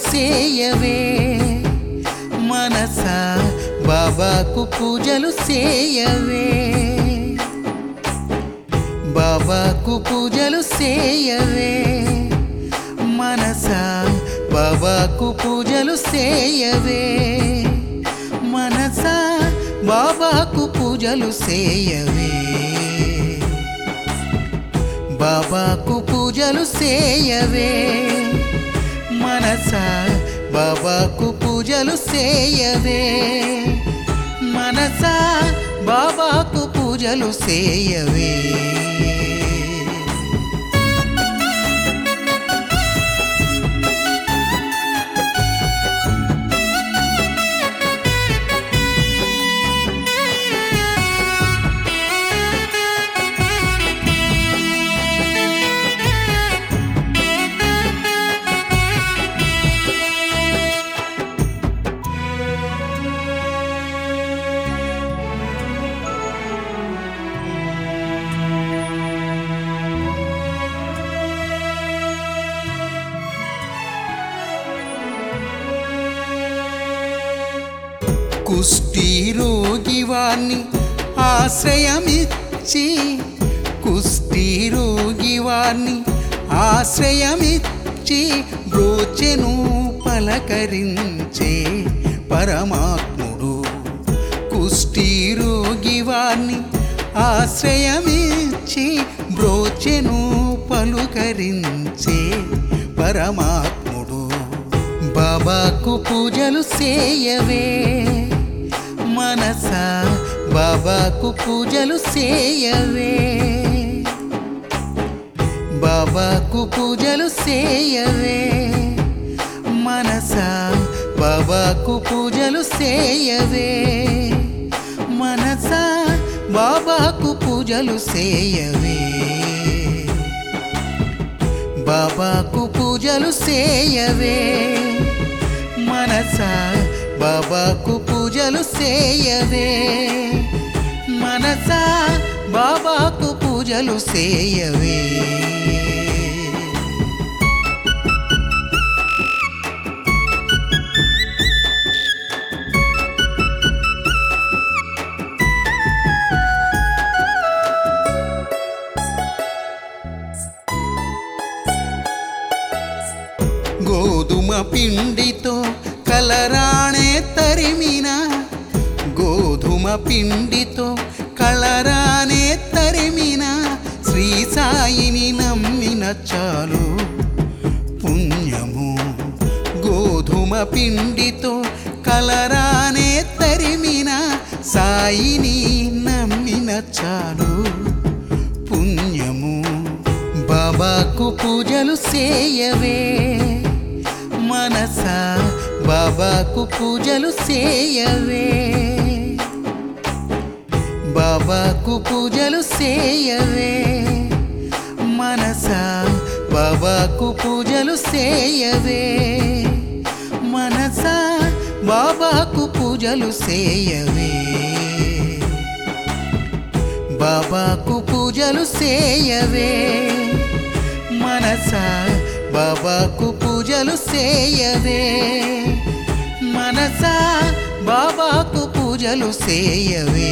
చేయవే మనసా బాబాకు పూజలు చేయవే బాబాకు పూజలు చేయవే మనసా బాబాకు పూజలు చేయవే మనసా బాబాకు పూజలు చేయవే బాబాకు పూజలు చేయవే మనసా బాబాకు పూజలు చేయవే మనసా బాబాకు పూజలు చేయవే కుష్టి రోగి వాణ్ణి ఆశ్రయమిచ్చి కుష్టి రోగి వాణ్ణి ఆశ్రయమిచ్చి బ్రోచెను పలకరించే పరమాత్ముడు కుష్టి రోగి వాణ్ణి ఆశ్రయమిచ్చి బ్రోచెను పలుకరించే పరమాత్ముడు బాబాకు పూజలు చేయవే మనసా బాబాకు పూజలు చేయవే బాబాకు పూజలు చేయవే మనసా బాబాకు పూజలు చేయవే మనసా బాబాకు పూజలు చేయవే బాబాకు పూజలు చేయవే మనసా బాబాకు పూజలు చేయవే మనసా బాబాకు పూజలు చేయవే గోధుమ పిండితో కలరాణే తరిమిన గోధుమ పిండితో కలరానే తరిమిన శ్రీ సాయిని నమ్మిన చాలు పుణ్యము గోధుమ పిండితో కలరానే తరిమిన సాయిని నమ్మిన చాలు పుణ్యము బాబాకు పూజలు చేయవే మనసా బాబాకు పూజలు చేయవే బాబాకు పూజలు చేయవే మనసా బాబాకు పూజలు చేయవే మనసా బాబాకు పూజలు చేయవే బాబాకు పూజలు చేయవే మనసా బాబాకు పూజలు చేయవే మనసా బాబాకు పూజలు చేయవే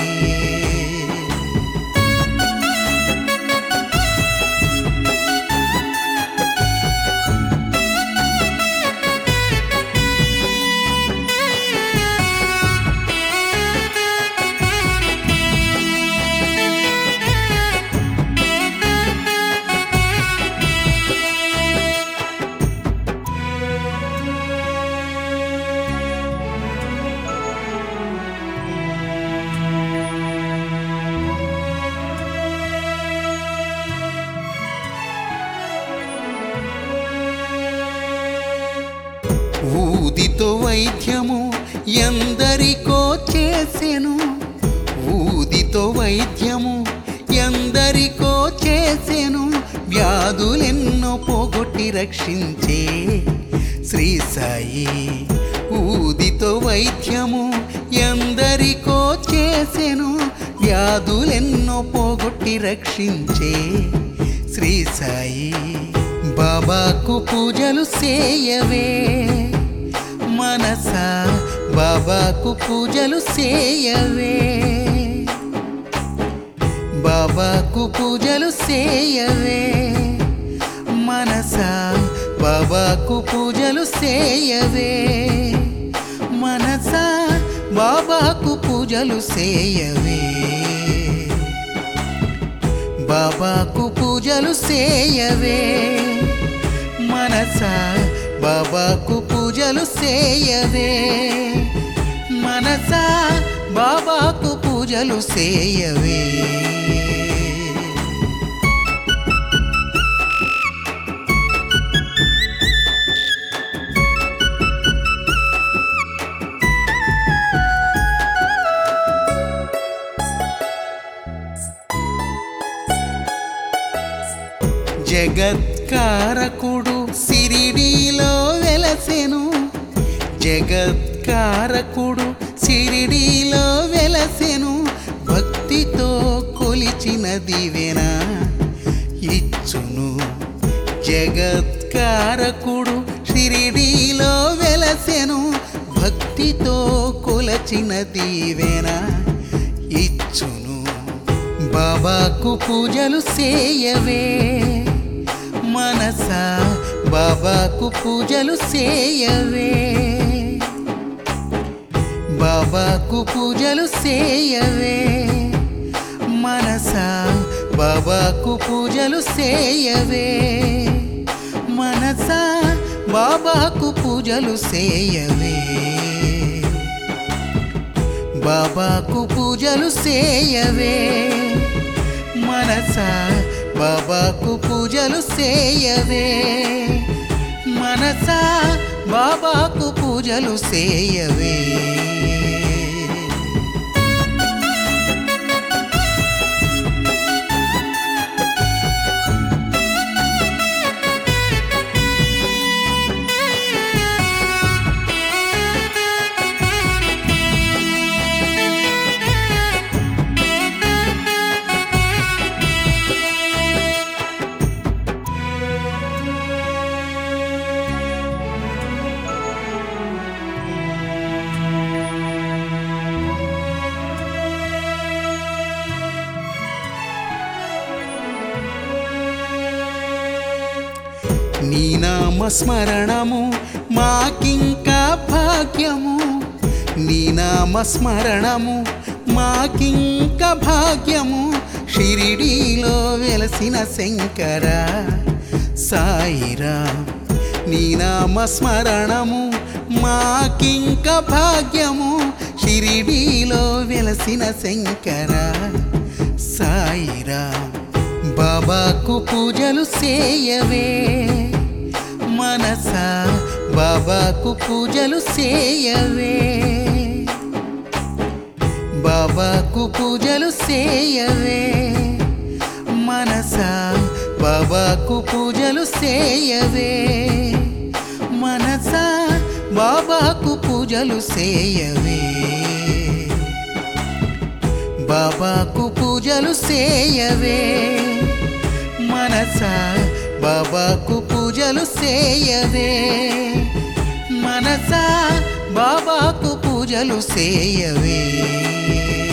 ఊదితో వైద్యము ఎందరికో చేసెను ఊదితో వైద్యము ఎందరికో చేసెను వ్యాధులెన్నో పోగొట్టి రక్షించే శ్రీ సాయి ఊదితో వైద్యము ఎందరికో చేసెను వ్యాధులెన్నో పోగొట్టి రక్షించే శ్రీ సాయి బాబాకు పూజలు చేయవే మనసా బాబాకు పూజలు చేయవే బాబాకు పూజలు చేయవే మనసా బాబాకు పూజలు చేయవే మనసా బాబాకు పూజలు చేయవే బాబాకు పూజలు చేయవే మనసా బాబాకు పూజలు చేయవే మనసా బాబాకు పూజలు చేయవే జగత్కారకుడు సిరిడీలో వెలసెను జగత్కారకుడు సిరిడీలో వెలసెను భక్తితో కొలిచిన దివెన ఇచ్చును జగత్కారకుడు షిరిడీలో వెలసెను భక్తితో కొలచిన దీవెన ఇచ్చును బాబాకు పూజలు చేయవే మనసా బాబాకు పూజలు చేయవే బాబాకు పూజలు చేయవే మనసా బాబాకు పూజలు చేయవే మనసా బాబాకు పూజలు చేయవే బాబాకు పూజలు చేయవే మనసా బాబాకు పూజలు చేయవే మనసా బాబాకు పూజలు చేయవే నీ నామస్మరణము మాకింకా భాగ్యము నీ నామస్మరణము మాకింక భాగ్యము షిరిడీలో వెలసిన శంకర సాయిరా నీ నామస్మరణము మాకింక భాగ్యము షిరిడీలో వెలసిన శంకర సాయిరా బాబాకు పూజలు చేయవే మనసా బాబాకు పూజలు చేయవే బాబాకు పూజలు చేయవే మనసా బాబాకు పూజలు చేయవే మనసా బాబాకు పూజలు చేయవే బాబాకు పూజలు చేయవే మనసా బాబాకు పూజలు చేయవే మనసా బాబాకు పూజలు చేయవే